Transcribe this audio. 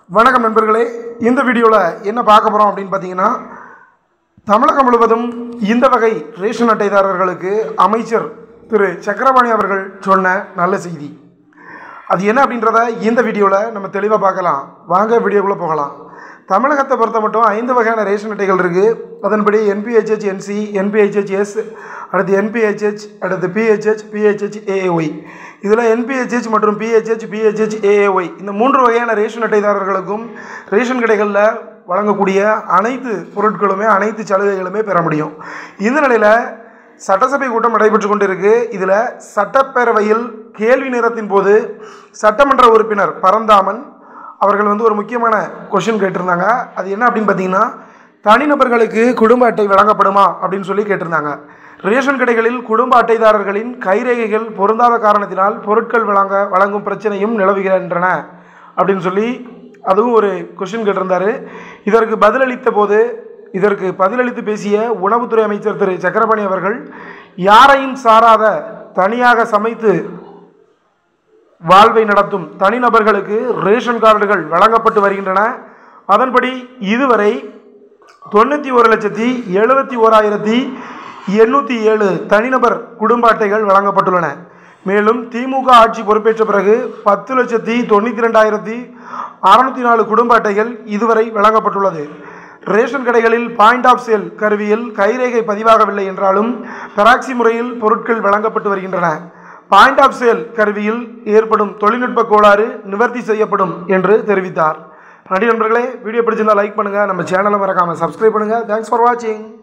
வணக்கம் நண்பர்களே இந்த வீடியோவில் என்ன பார்க்க போகிறோம் அப்படின்னு பார்த்தீங்கன்னா தமிழகம் முழுவதும் இந்த வகை ரேஷன் அட்டைதாரர்களுக்கு அமைச்சர் திரு சக்கரபாணி அவர்கள் சொன்ன நல்ல செய்தி அது என்ன அப்படின்றத இந்த வீடியோவில் நம்ம தெளிவாக பார்க்கலாம் வாங்க வீடியோக்குள்ளே போகலாம் தமிழகத்தை பொறுத்த மட்டும் ஐந்து வகையான ரேஷன் அட்டைகள் இருக்குது அதன்படி என்பிஹெச்ஹெச் என்சி என்பிஹெச்ஹெச் எஸ் அடுத்து என்பிஹெச்ஹெச் அடுத்து பிஹெச்ஹெச் பிஹெச்ஹெச் ஏஏஒய் இதில் என்பிஹெச்ஹெச் மற்றும் பிஹெச்ஹெச் பிஹெச்ஹெச் ஏஏஒய் இந்த மூன்று வகையான ரேஷன் அட்டைதாரர்களுக்கும் ரேஷன் கடைகளில் வழங்கக்கூடிய அனைத்து பொருட்களுமே அனைத்து சலுகைகளுமே பெற முடியும் இந்த நிலையில் சட்டசபை கூட்டம் நடைபெற்று கொண்டிருக்கு இதில் சட்டப்பேரவையில் கேள்வி நேரத்தின் போது சட்டமன்ற உறுப்பினர் பரந்தாமன் அவர்கள் வந்து ஒரு முக்கியமான கொஷின் கேட்டிருந்தாங்க அது என்ன அப்படின்னு பார்த்தீங்கன்னா தனிநபர்களுக்கு குடும்ப அட்டை வழங்கப்படுமா அப்படின்னு சொல்லி கேட்டிருந்தாங்க ரேஷன் கடைகளில் குடும்ப அட்டைதாரர்களின் கைரேகைகள் பொருந்தாத காரணத்தினால் பொருட்கள் வழங்க வழங்கும் பிரச்சனையும் நிலவுகின்றன அப்படின்னு சொல்லி அதுவும் ஒரு கொஷின் கேட்டிருந்தாரு இதற்கு பதிலளித்த போது இதற்கு பதிலளித்து பேசிய உணவுத்துறை அமைச்சர் திரு சக்கரபாணி அவர்கள் யாரையும் சாராத தனியாக சமைத்து வாழ்வை நடத்தும் தனிநபர்களுக்கு ரேஷன் கார்டுகள் வழங்கப்பட்டு வருகின்றன அதன்படி இதுவரை தொண்ணூற்றி ஒரு லட்சத்தி எழுபத்தி ஓராயிரத்தி எண்ணூற்றி ஏழு தனிநபர் குடும்ப அட்டைகள் வழங்கப்பட்டுள்ளன மேலும் திமுக ஆட்சி பொறுப்பேற்ற பிறகு பத்து லட்சத்தி தொண்ணூற்றி ரெண்டாயிரத்தி அறநூற்றி நாலு குடும்ப அட்டைகள் இதுவரை வழங்கப்பட்டுள்ளது ரேஷன் கடைகளில் பாயிண்ட் ஆஃப் சேல் கருவியில் கைரேகை பதிவாகவில்லை என்றாலும் பெராக்சி முறையில் பொருட்கள் வழங்கப்பட்டு வருகின்றன பாயிண்ட் ஆஃப் சேல் கருவியில் ஏற்படும் தொழில்நுட்ப கோளாறு நிவர்த்தி செய்யப்படும் என்று தெரிவித்தார் நன்றி நண்பர்களே வீடியோ பிடிச்சிருந்தா லைக் பண்ணுங்கள் நம்ம சேனலை மறக்காமல் சப்ஸ்கிரைப் பண்ணுங்கள் தேங்க்ஸ் ஃபார் வாட்சிங்